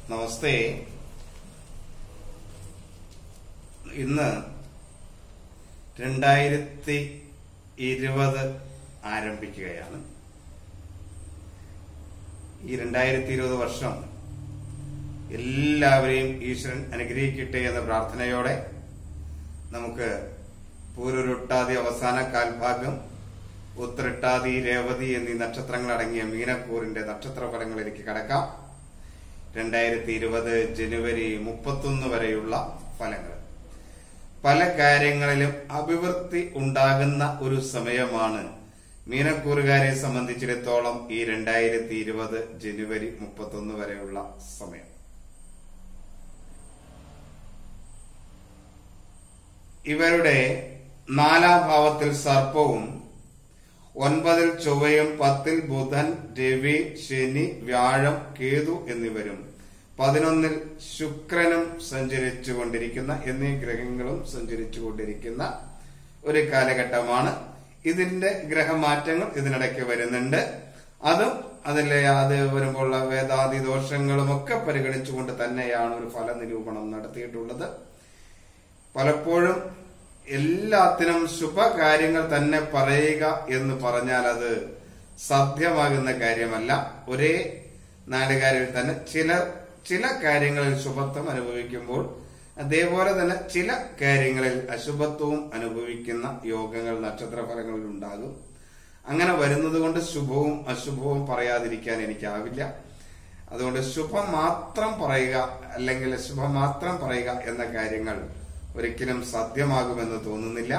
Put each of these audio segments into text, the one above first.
നമസ്തേ ഇന്ന് രണ്ടായിരത്തി ഇരുപത് ആരംഭിക്കുകയാണ് ഈ രണ്ടായിരത്തി ഇരുപത് വർഷം എല്ലാവരെയും ഈശ്വരൻ അനുഗ്രഹിക്കട്ടെ എന്ന പ്രാർത്ഥനയോടെ നമുക്ക് പൂരുരുട്ടാതി അവസാന കാൽഭാഗം ഉത്തരട്ടാതി രേവതി എന്നീ നക്ഷത്രങ്ങൾ അടങ്ങിയ മീനക്കൂറിന്റെ നക്ഷത്ര ഫലങ്ങളിലേക്ക് കടക്കാം രണ്ടായിരത്തി ഇരുപത് ജനുവരി മുപ്പത്തൊന്ന് വരെയുള്ള ഫലങ്ങൾ പല കാര്യങ്ങളിലും അഭിവൃദ്ധി ഉണ്ടാകുന്ന ഒരു സമയമാണ് മീനക്കൂറുകാരെ സംബന്ധിച്ചിടത്തോളം ഈ രണ്ടായിരത്തി ഇരുപത് ജനുവരി മുപ്പത്തൊന്ന് വരെയുള്ള സമയം ഇവരുടെ നാലാം ഭാവത്തിൽ സർപ്പവും ഒൻപതിൽ ചൊവ്വയും പത്തിൽ ബുധൻ രവി ശനി വ്യാഴം കേതു എന്നിവരും പതിനൊന്നിൽ ശുക്രനും സഞ്ചരിച്ചു കൊണ്ടിരിക്കുന്ന എന്നീ ഗ്രഹങ്ങളും സഞ്ചരിച്ചു കൊണ്ടിരിക്കുന്ന ഒരു കാലഘട്ടമാണ് ഇതിന്റെ ഗ്രഹമാറ്റങ്ങൾ ഇതിനിടയ്ക്ക് വരുന്നുണ്ട് അതും അതിലെ അത് വരുമ്പോഴുള്ള വേദാദി ദോഷങ്ങളും ഒക്കെ പരിഗണിച്ചുകൊണ്ട് തന്നെയാണ് ഒരു ഫല നിരൂപണം നടത്തിയിട്ടുള്ളത് പലപ്പോഴും എല്ലാത്തിനും ശുഭകാര്യങ്ങൾ തന്നെ പറയുക എന്ന് പറഞ്ഞാൽ അത് സാധ്യമാകുന്ന കാര്യമല്ല ഒരേ നാടുകാരിൽ തന്നെ ചിലർ ചില കാര്യങ്ങളിൽ ശുഭത്വം അനുഭവിക്കുമ്പോൾ അതേപോലെ തന്നെ ചില കാര്യങ്ങളിൽ അശുഭത്വവും അനുഭവിക്കുന്ന യോഗങ്ങൾ നക്ഷത്ര ഫലങ്ങളിൽ ഉണ്ടാകും അങ്ങനെ വരുന്നത് കൊണ്ട് ശുഭവും അശുഭവും പറയാതിരിക്കാൻ എനിക്കാവില്ല അതുകൊണ്ട് ശുഭം മാത്രം പറയുക അല്ലെങ്കിൽ ശുഭം മാത്രം പറയുക എന്ന കാര്യങ്ങൾ ഒരിക്കലും സാധ്യമാകുമെന്ന് തോന്നുന്നില്ല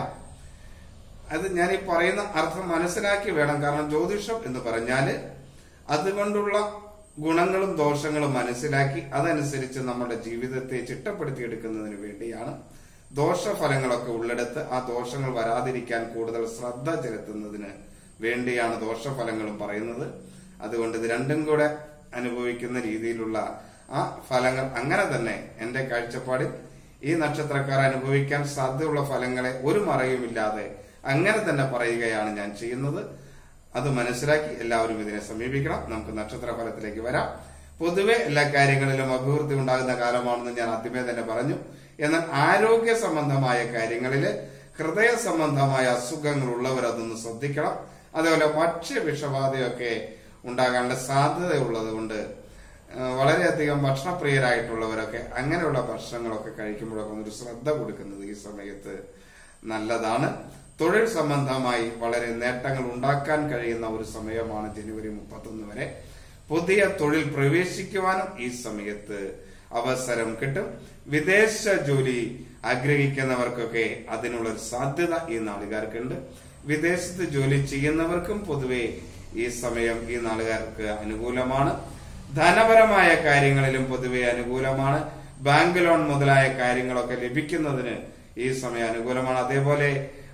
അത് ഞാൻ ഈ പറയുന്ന അർത്ഥം മനസ്സിലാക്കി വേണം കാരണം ജ്യോതിഷം എന്ന് പറഞ്ഞാല് അതുകൊണ്ടുള്ള ഗുണങ്ങളും ദോഷങ്ങളും മനസ്സിലാക്കി അതനുസരിച്ച് നമ്മുടെ ജീവിതത്തെ ചിട്ടപ്പെടുത്തിയെടുക്കുന്നതിന് വേണ്ടിയാണ് ദോഷഫലങ്ങളൊക്കെ ഉള്ളിടത്ത് ആ ദോഷങ്ങൾ വരാതിരിക്കാൻ കൂടുതൽ ശ്രദ്ധ ചെലുത്തുന്നതിന് വേണ്ടിയാണ് ദോഷഫലങ്ങളും പറയുന്നത് അതുകൊണ്ട് ഇത് രണ്ടും കൂടെ അനുഭവിക്കുന്ന രീതിയിലുള്ള ആ ഫലങ്ങൾ അങ്ങനെ തന്നെ എന്റെ കാഴ്ചപ്പാടിൽ ഈ നക്ഷത്രക്കാർ അനുഭവിക്കാൻ സാധ്യതയുള്ള ഫലങ്ങളെ ഒരു മറയുമില്ലാതെ അങ്ങനെ തന്നെ പറയുകയാണ് ഞാൻ ചെയ്യുന്നത് അത് മനസ്സിലാക്കി എല്ലാവരും ഇതിനെ സമീപിക്കണം നമുക്ക് നക്ഷത്ര ഫലത്തിലേക്ക് വരാം പൊതുവെ എല്ലാ കാര്യങ്ങളിലും അഭിവൃദ്ധി ഉണ്ടാകുന്ന കാലമാണെന്ന് ഞാൻ ആദ്യമേ തന്നെ പറഞ്ഞു എന്നാൽ ആരോഗ്യ സംബന്ധമായ കാര്യങ്ങളിൽ ഹൃദയ സംബന്ധമായ അസുഖങ്ങൾ ഉള്ളവർ അതൊന്ന് ശ്രദ്ധിക്കണം അതേപോലെ ഭക്ഷ്യ വിഷബാധയൊക്കെ ഉണ്ടാകാനുള്ള സാധ്യതയുള്ളത് കൊണ്ട് വളരെയധികം ഭക്ഷണപ്രിയരായിട്ടുള്ളവരൊക്കെ അങ്ങനെയുള്ള ഭക്ഷണങ്ങളൊക്കെ കഴിക്കുമ്പോഴൊക്കെ ഒരു ശ്രദ്ധ കൊടുക്കുന്നത് ഈ സമയത്ത് നല്ലതാണ് തൊഴിൽ സംബന്ധമായി വളരെ നേട്ടങ്ങൾ ഉണ്ടാക്കാൻ കഴിയുന്ന ഒരു സമയമാണ് ജനുവരി മുപ്പത്തൊന്ന് വരെ പുതിയ തൊഴിൽ പ്രവേശിക്കുവാനും ഈ സമയത്ത് അവസരം കിട്ടും വിദേശ ജോലി ആഗ്രഹിക്കുന്നവർക്കൊക്കെ അതിനുള്ള ഒരു സാധ്യത ഈ നാളുകാർക്കുണ്ട് വിദേശത്ത് ജോലി ചെയ്യുന്നവർക്കും പൊതുവെ ഈ സമയം ഈ നാളുകാർക്ക് അനുകൂലമാണ് ധനപരമായ കാര്യങ്ങളിലും പൊതുവെ അനുകൂലമാണ് ബാങ്ക് ലോൺ മുതലായ കാര്യങ്ങളൊക്കെ ലഭിക്കുന്നതിന് ഈ സമയം അനുകൂലമാണ് അതേപോലെ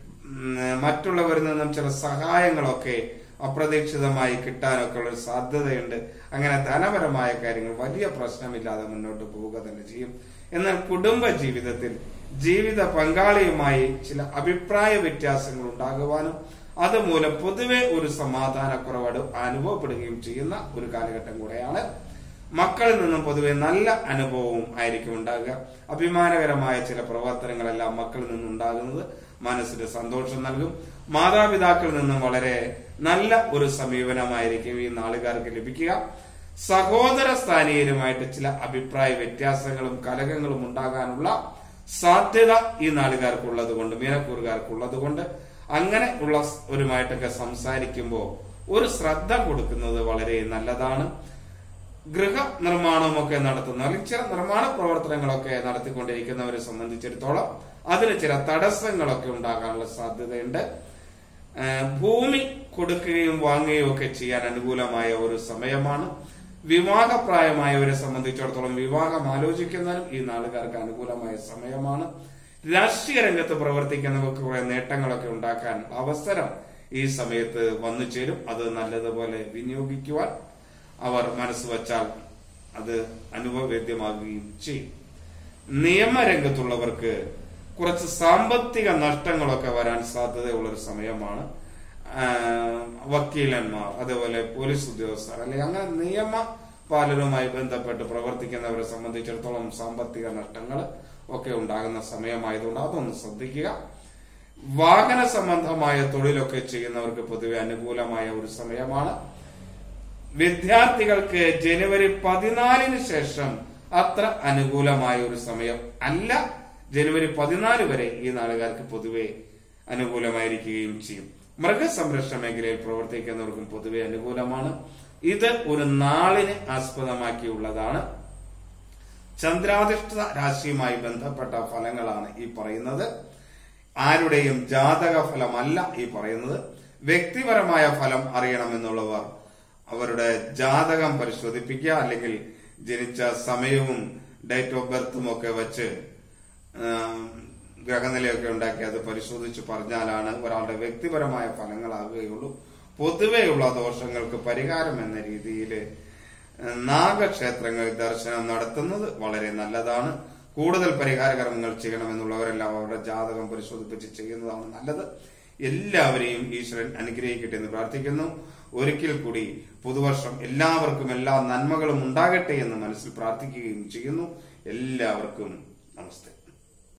മറ്റുള്ളവരിൽ നിന്നും ചില സഹായങ്ങളൊക്കെ അപ്രതീക്ഷിതമായി കിട്ടാനൊക്കെ ഉള്ള സാധ്യതയുണ്ട് അങ്ങനെ ധനപരമായ കാര്യങ്ങൾ വലിയ പ്രശ്നമില്ലാതെ മുന്നോട്ട് പോവുക തന്നെ ചെയ്യും എന്നാൽ കുടുംബ ജീവിതത്തിൽ ജീവിത പങ്കാളിയുമായി ചില അഭിപ്രായ വ്യത്യാസങ്ങൾ ഉണ്ടാകുവാനും അതുമൂലം പൊതുവെ ഒരു സമാധാനക്കുറവ് അനുഭവപ്പെടുകയും ചെയ്യുന്ന ഒരു കാലഘട്ടം കൂടെയാണ് മക്കളിൽ നിന്നും പൊതുവെ നല്ല അനുഭവവും ആയിരിക്കും ഉണ്ടാകുക അഭിമാനകരമായ ചില പ്രവർത്തനങ്ങളെല്ലാം മക്കളിൽ നിന്നും ഉണ്ടാകുന്നത് മനസ്സിന് സന്തോഷം നൽകും മാതാപിതാക്കളിൽ നിന്നും വളരെ നല്ല ഒരു സമീപനമായിരിക്കും ഈ നാളുകാർക്ക് ലഭിക്കുക സഹോദര സ്ഥാനീയരുമായിട്ട് ചില അഭിപ്രായ വ്യത്യാസങ്ങളും കലകങ്ങളും ഉണ്ടാകാനുള്ള സാധ്യത ഈ നാളുകാർക്കുള്ളത് കൊണ്ട് മീനക്കൂറുകാർക്കുള്ളത് കൊണ്ട് അങ്ങനെ ഉള്ള ഒരുമായിട്ടൊക്കെ സംസാരിക്കുമ്പോൾ ഒരു ശ്രദ്ധ കൊടുക്കുന്നത് വളരെ നല്ലതാണ് ഗൃഹ നിർമ്മാണമൊക്കെ നടത്തുന്ന അല്ലെങ്കിൽ ചില നിർമ്മാണ പ്രവർത്തനങ്ങളൊക്കെ നടത്തിക്കൊണ്ടിരിക്കുന്നവരെ സംബന്ധിച്ചിടത്തോളം അതിന് ചില തടസ്സങ്ങളൊക്കെ ഉണ്ടാകാനുള്ള സാധ്യതയുണ്ട് ഭൂമി കൊടുക്കുകയും വാങ്ങുകയും ഒക്കെ ചെയ്യാൻ അനുകൂലമായ ഒരു സമയമാണ് വിവാഹപ്രായമായവരെ സംബന്ധിച്ചിടത്തോളം വിവാഹം ആലോചിക്കുന്നതിനും ഈ നാളുകാർക്ക് അനുകൂലമായ സമയമാണ് രാഷ്ട്രീയ രംഗത്ത് പ്രവർത്തിക്കുന്നവർക്ക് കുറെ നേട്ടങ്ങളൊക്കെ ഉണ്ടാക്കാൻ അവസരം ഈ സമയത്ത് വന്നു ചേരും അത് നല്ലതുപോലെ വിനിയോഗിക്കുവാൻ അവർ മനസ്സ് വച്ചാൽ അത് അനുഭവവേദ്യമാകുകയും ചെയ്യും നിയമരംഗത്തുള്ളവർക്ക് കുറച്ച് സാമ്പത്തിക നഷ്ടങ്ങളൊക്കെ വരാൻ സാധ്യതയുള്ള ഒരു സമയമാണ് ആ, വക്കീലന്മാർ അതേപോലെ പോലീസ് ഉദ്യോഗസ്ഥർ അല്ലെങ്കിൽ അങ്ങനെ നിയമ പലരുമായി ബന്ധപ്പെട്ട് പ്രവർത്തിക്കുന്നവരെ സംബന്ധിച്ചിടത്തോളം സാമ്പത്തിക നഷ്ടങ്ങൾ ഒക്കെ ഉണ്ടാകുന്ന സമയമായതുകൊണ്ട് അതൊന്ന് ശ്രദ്ധിക്കുക വാഹന സംബന്ധമായ തൊഴിലൊക്കെ ചെയ്യുന്നവർക്ക് പൊതുവെ അനുകൂലമായ ഒരു സമയമാണ് വിദ്യാർത്ഥികൾക്ക് ജനുവരി പതിനാലിന് ശേഷം അത്ര അനുകൂലമായ ഒരു സമയം അല്ല ജനുവരി പതിനാല് വരെ ഈ നാളുകാർക്ക് പൊതുവെ അനുകൂലമായിരിക്കുകയും ചെയ്യും മൃഗസംരക്ഷണ മേഖലയിൽ പ്രവർത്തിക്കുന്നവർക്കും പൊതുവെ അനുകൂലമാണ് ഇത് ഒരു നാളിനെ ആസ്പദമാക്കിയുള്ളതാണ് ചന്ദ്രാധിഷ്ഠിത രാശിയുമായി ബന്ധപ്പെട്ട ഫലങ്ങളാണ് ഈ പറയുന്നത് ആരുടെയും ജാതക ഫലമല്ല ഈ പറയുന്നത് വ്യക്തിപരമായ ഫലം അറിയണമെന്നുള്ളവർ അവരുടെ ജാതകം പരിശോധിപ്പിക്കുക അല്ലെങ്കിൽ ജനിച്ച സമയവും ഡേറ്റ് ഓഫ് ബർത്തും ഒക്കെ വെച്ച് ആം, ഗ്രഹനിലയൊക്കെ ഉണ്ടാക്കി അത് പരിശോധിച്ച് പറഞ്ഞാലാണ് ഒരാളുടെ വ്യക്തിപരമായ ഫലങ്ങളാകുകയുള്ളൂ പൊതുവെയുള്ള ദോഷങ്ങൾക്ക് പരിഹാരം എന്ന രീതിയിൽ നാഗക്ഷേത്രങ്ങളിൽ ദർശനം നടത്തുന്നത് വളരെ നല്ലതാണ് കൂടുതൽ പരിഹാര കർമ്മങ്ങൾ ചെയ്യണമെന്നുള്ളവരെല്ലാം അവരുടെ ജാതകം പരിശോധിപ്പിച്ച് ചെയ്യുന്നതാണ് നല്ലത് എല്ലാവരെയും ഈശ്വരൻ അനുഗ്രഹിക്കട്ടെ എന്ന് പ്രാർത്ഥിക്കുന്നു ഒരിക്കൽ കൂടി പുതുവർഷം എല്ലാവർക്കും എല്ലാ നന്മകളും ഉണ്ടാകട്ടെ എന്ന് മനസ്സിൽ പ്രാർത്ഥിക്കുകയും ചെയ്യുന്നു എല്ലാവർക്കും നമസ്തേ